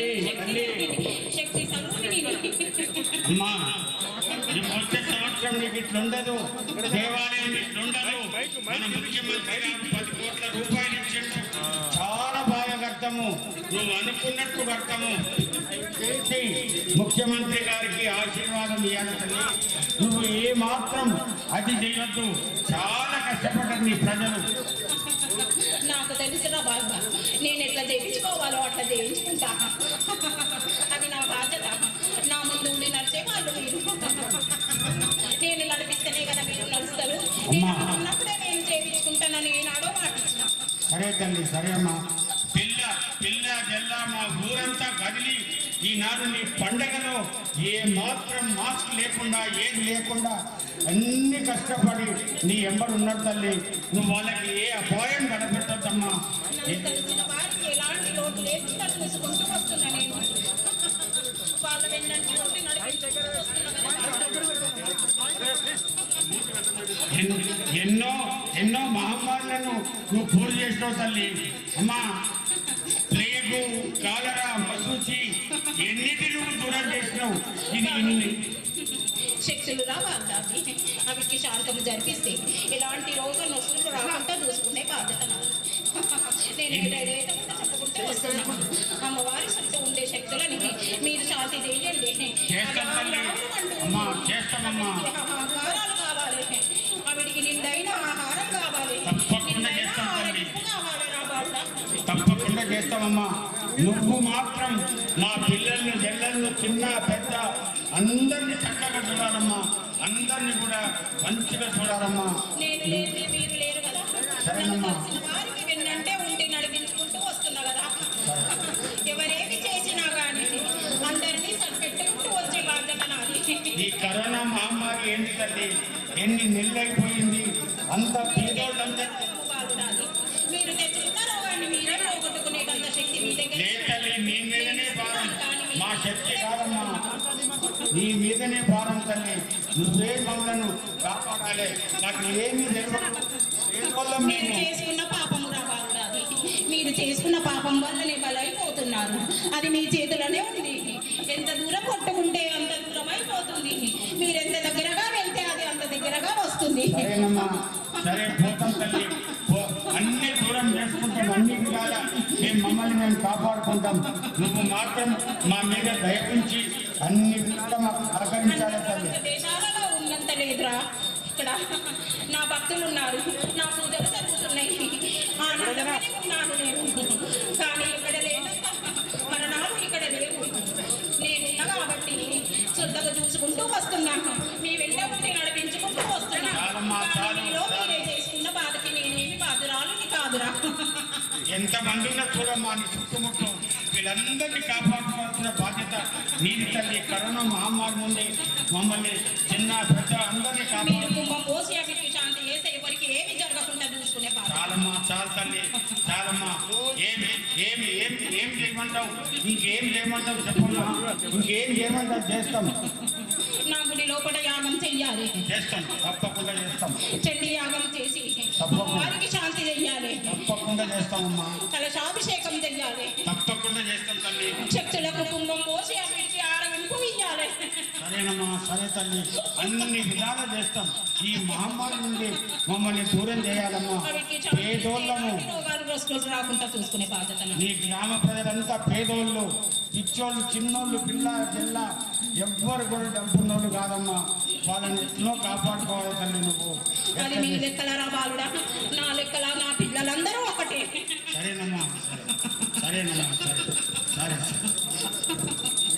తల్లి తల్లి శక్తి స్వరూపిణిని అమ్మా ఈ వచ్చే సంవత్సరం నీకు ఇట్లుండదు దేవాలయం ఇట్లుండదు మన ముఖ్యమంత్రి గారు పది కోట్ల రూపాయలు ఇచ్చిండు చాలా బాగా కడతాము నువ్వు అనుకున్నట్టు కడతాము చేసి ముఖ్యమంత్రి గారికి ఆశీర్వాదం ఇవ్వాలి తల్లి నువ్వు ఏ మాత్రం అది చేయొద్దు చాలా కష్టపడ్డారు నీ ప్రజలు నాకు తెలిసిన బాధ నేను ఎట్లా చేయించుకోవాలో అట్లా చేయించుకుంటా అది నా బాధ్యత నా ముందు ఉండి నడిచే వాళ్ళు మీరు నేను నడిపిస్తేనే కదా మీరు నడుస్తారు నేను అమ్మా. అనుకున్నప్పుడే నేను చేయించుకుంటానని ఏనాడో మాట ఇచ్చిన సరే తల్లి సరే అమ్మా పిల్ల పిల్ల జల్ల మా ఊరంతా కదిలి ఈనాడు నీ పండగలో ఏ మాత్రం మాస్క్ లేకుండా ఏది లేకుండా అన్ని కష్టపడి నీ ఎంబడి ఉన్నాడు తల్లి నువ్వు వాళ్ళకి ఏ అపాయం కనపెట్టద్దమ్మా నాకు తెలిసిన వారికి ఎలాంటి లోటు లేకుండా చూసుకుంటూ వస్తున్నా నేను వాళ్ళ వెన్నంటి ఉండి నడిపించుకుంటూ వస్తున్నా ఎన్- ఎన్నో ఎన్నో మహమ్మారులను నువ్వు పూర్తి చేసినావు తల్లి అమ్మా ప్లేగు కాలరా మసూచి ఎన్నిటి నువ్వు దూరం చేసినావు ఇది ఇన్ని శక్తులు రావాలి అవి అవికి శాంతం జరిపిస్తే ఎలాంటి రోగం నొస్తులు రాకుండా చూసుకునే బాధ్యత నాది. నేను ఏడేడేదో కూడా చెప్పుకుంటూ వస్తున్నా అమ్మవారి చుట్టూ ఉండే శక్తులని మీరు శాంతి చేయండి చేస్తాం తల్లి అమ్మా చేస్తామమ్మా ఆహారాలు కావాలి ఆవిడికి నిండైన ఆహారం కావాలి తప్పకుండా నిండైన చేస్తాం తల్లి. ఆరోగ్యం కావాలి నా బాధ తప్పకుండా చేస్తామమ్మా నువ్వు మాత్రం మా పిల్లల్ని జల్లలను చిన్న పెద్ద అందరినీ చక్కగా చూడాలమ్మా అందరినీ కూడా మంచిగా చూడాలమ్మా నేను లేని మీరు లేరు కదా సరేనమ్మా. నన్ను కలిసిన వారికి వెన్నంటే ఉండి నడిపించుకుంటూ వస్తున్నా కదా ఎవరేమి చేసినా కానీ అందరినీ సరిపెట్టుకుంటూ వచ్చే బాధ్యత నాది ఈ కరోనా మహమ్మారి ఏంటి తల్లి ఎన్ని నెలలైపోయింది అంత పేదోళ్ళందరూ వాళ్ళు నాది. మీరు తెచ్చుకున్న రోగాన్ని మీరే పోగొట్టుకునేటంత శక్తి మీ దగ్గర లే తల్లి నీ మీదనే భారం మా శక్తి కాదమ్మా నీ మీదనే భారం తల్లి నువ్వే మమ్మలను కాపాడాలి నాకు ఏమీ తెలియదు పేదోళ్ళం మీరు మేము చేసుకున్న పాపము రావాలి అది మీరు చేసుకున్న పాపం వల్లనే బలైపోతున్నారు అది మీ చేతిలోనే ఉంది ఎంత దూరం కొట్టుకుంటే అంత దూరం అయిపోతుంది మీరు ఎంత దగ్గరగా వెళ్తే అది అంత దగ్గరగా వస్తుంది సరేనమ్మా సరే పోతాం తల్లి పో- అన్ని దూరం చేసుకుంటాం అన్ని విధాలా మేము మమ్మల్ని మేము కాపాడుకుంటాం నువ్వు మాత్రం మా మీద దయ ఉంచి అన్ని విధాలా మాకు సహకరించాలి తల్లి దేశాలలో ఉన్నంత లేదురా ఇక్కడ నా భక్తులు ఉన్నారు నా పూజలు జరుగుతున్నాయి ఆనందమని ఉన్నాను నేను కానీ ఇక్కడ లేనంత మరణాలు ఇక్కడ లేవు నేనున్నా కాబట్టి శుద్ధగా చూసుకుంటూ వస్తున్నాను మీ వెంట ఉండి నడిపించుకుంటూ వస్తున్నాను చాలమ్మా, చాలు. మీలో మీరే చేసుకున్న బాధకి నేనేమి బాధురాలు కాదురా ఎంత మంది ఉన్నా చూడమ్మా నీ చుట్టుముట్టు వీళ్ళందరినీ కాపాడుకోవాల్సిన బాధ్యత నీది తల్లి కరోనా మహమ్మారి నుండి మమ్మల్ని చిన్న పెద్ద అందరినీ మీరు కాపాడు కుంభం పోసి అవికి శాంతి చేస్తే ఎవరికి ఏమి జరగకుండా చూసుకునే బాధ చాలమ్మా చాలు తల్లి చాలమ్మా ఏమి ఏమి ఏం ఏం చేయమంటావు ఇంకేం చేయమంటావు చెప్పమ్మా ఇంకేం చేయమంటావు చేస్తాం నా గుడి లోపల యాగం చెయ్యాలి చేస్తాం తప్పకుండా చేస్తాం చండి యాగం చేసి తప్పకుండా. వారికి శాంతి చెయ్యాలి తప్పకుండా చేస్తామమ్మా కలశాభిషేకం చెయ్యాలి తప్పకుండా చేస్తాం తల్లి శక్తులకు కుంభం పోసి అవిటికి ఆరగింపు ఇయ్యాలి సరేనమ్మా సరే తల్లి అన్ని విధాలు చేస్తాం ఈ మహమ్మారి నుండి మమ్మల్ని దూరం చేయాలమ్మా అవిటికి పేదోళ్ళము రోగాలు రోజులు రాకుండా చూసుకునే బాధ్యత నాది. నీ గ్రామ ప్రజలంతా పేదోళ్ళు పిచ్చోళ్ళు చిన్నోళ్ళు పిల్ల జిల్ల ఎవ్వరు కూడా డబ్బున్నోళ్ళు కాదమ్మా వాళ్ళని ఎన్నో కాపాడుకోవాలి తల్లి నువ్వు అది మీ లెక్కల రా బాలుడా నా లెక్కల నా పిల్లలందరూ ఒకటే సరేనమ్మా సరే సరేనమ్మా సరే సరే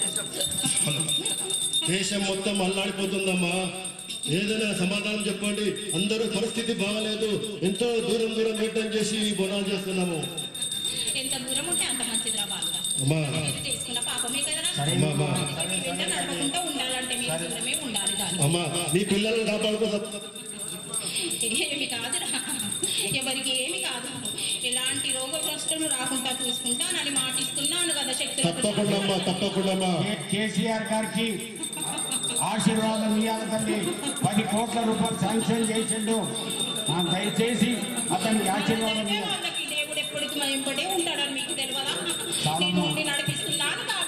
దేశం మొత్తం అల్లాడిపోతుందమ్మా ఏదైనా సమాధానం చెప్పండి అందరూ పరిస్థితి బాగలేదు ఎంతో దూరం దూరం మెయింటైన్ చేసి ఈ బోనాలు చేస్తున్నాము ఎంత దూరం ఉంటే అంత మంచిదిరా బాలుడా అమ్మా మీరు చేసుకున్న పాపమే కదరా అమ్మా అమ్మా అందుకే మీ వెంట నడవకుండా ఉండాలంటే మీరు దూరమే ఉండాలి దాన్ని అమ్మా నీ పిల్లల్ని కాపాడుకో ఏమి కాదురా ఎవరికి ఏమి కాదు ఎలాంటి రోగగ్రస్తులు రాకుండా చూసుకుంటానని మాటిస్తున్నాను కదా శక్తులకు తప్పకుండా అమ్మా తప్పకుండా అమ్మా కే- కేసీఆర్ గారికి ఆశీర్వాదం ఇవ్వాలి తల్లి పది కోట్ల రూపాయలు శాంక్షన్ చేసిండు ఆ, దయచేసి అతనికి ఆశీర్వాదం అంటే ఇవ్వాలి వాళ్ళకి దేవుడు ఎప్పటికి మా వెంబడే ఉంటాడని మీకు తెలియదా చాలా నేను ఉండి నడిపిస్తున్నాను కాబట్టి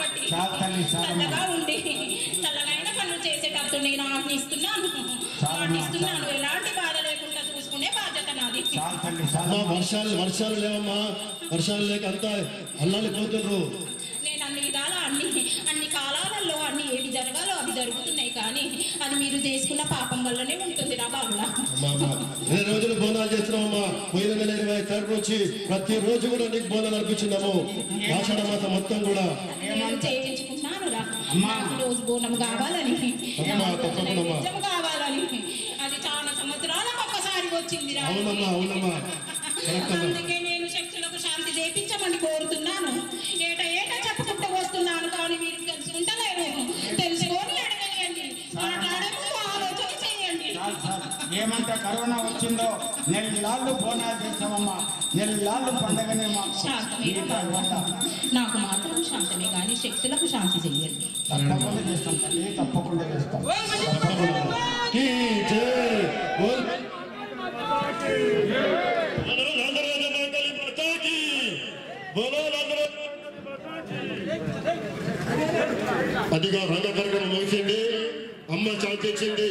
చల్లగా ఉండి చల్లగైన పనులు చేసేటట్టు నేను ఆజ్ఞిస్తున్నాను ఆజ్ఞిస్తున్నాను ఎలాంటి బాధ లేకుండా చూసుకునే బాధ్యత నాది చాలు తల్లి చాలు అమ్మా వర్షాలు వర్షాలు లేవమ్మా వర్షాలు లేక అంతా అల్లాడిపోతున్నారు నేను అన్ని విధాల అన్ని అన్ని కాలాలలో అన్ని ఏవి జరగాలో అవి జరుగుతున్నాయి కానీ అది మీరు చేసుకున్న పాపం వల్లనే ఉంటుంది నా బాబుల అమ్మా అమ్మా ఇరవై రోజులు బోనాలు చేస్తున్నామమ్మా పోయిన నెల ఇరవై తారీఖు నుంచి ప్రతి రోజు కూడా నీకు బోనాలు అర్పించినాము ఆషాఢ మాసం మొత్తం కూడా నేను చేయించుకుంటున్నాను రా అమ్మా. నాకు రోజు బోనం కావాలని అమ్మా, తప్పకుండా అమ్మా. నిజం కావాలని అది చాలా సంవత్సరాలకు ఒక్కసారి వచ్చింది రా అవునమ్మా అవునమ్మా కరెక్ట్ అమ్మా అందుకే నేను శక్తులకు శాంతి చేపించమని కోరుతున్నాను ఏట ఏట చెప్పుకుంటూ వస్తున్నాను కానీ మీరు తెలుసుకుంటలేరు తెలుసుకొని అడగలేండి మాట్లాడే ముందు ఆలోచన చేయండి చాలు చాలు ఏమంటే కరోనా వచ్చిందో నెల్లాళ్ళు బోనాలు చేస్తామమ్మా నెల్లాళ్ళు పండగనే మాకు శాంతమే ఈ తర్వాత నాకు మాత్రం శాంతమే కానీ శక్తులకు శాంతి చెయ్యండి తప్పకుండా చేస్తాం తల్లి తప్పకుండా చేస్తాం की जय बोल అదిగా రంగ కార్యక్రమం ముగిసింది అమ్మ శాంతి ఇచ్చింది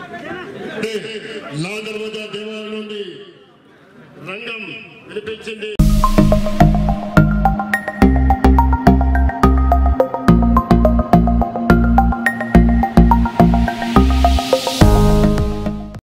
లాల్ దర్వాజా దేవాలయం నుండి రంగం వినిపించింది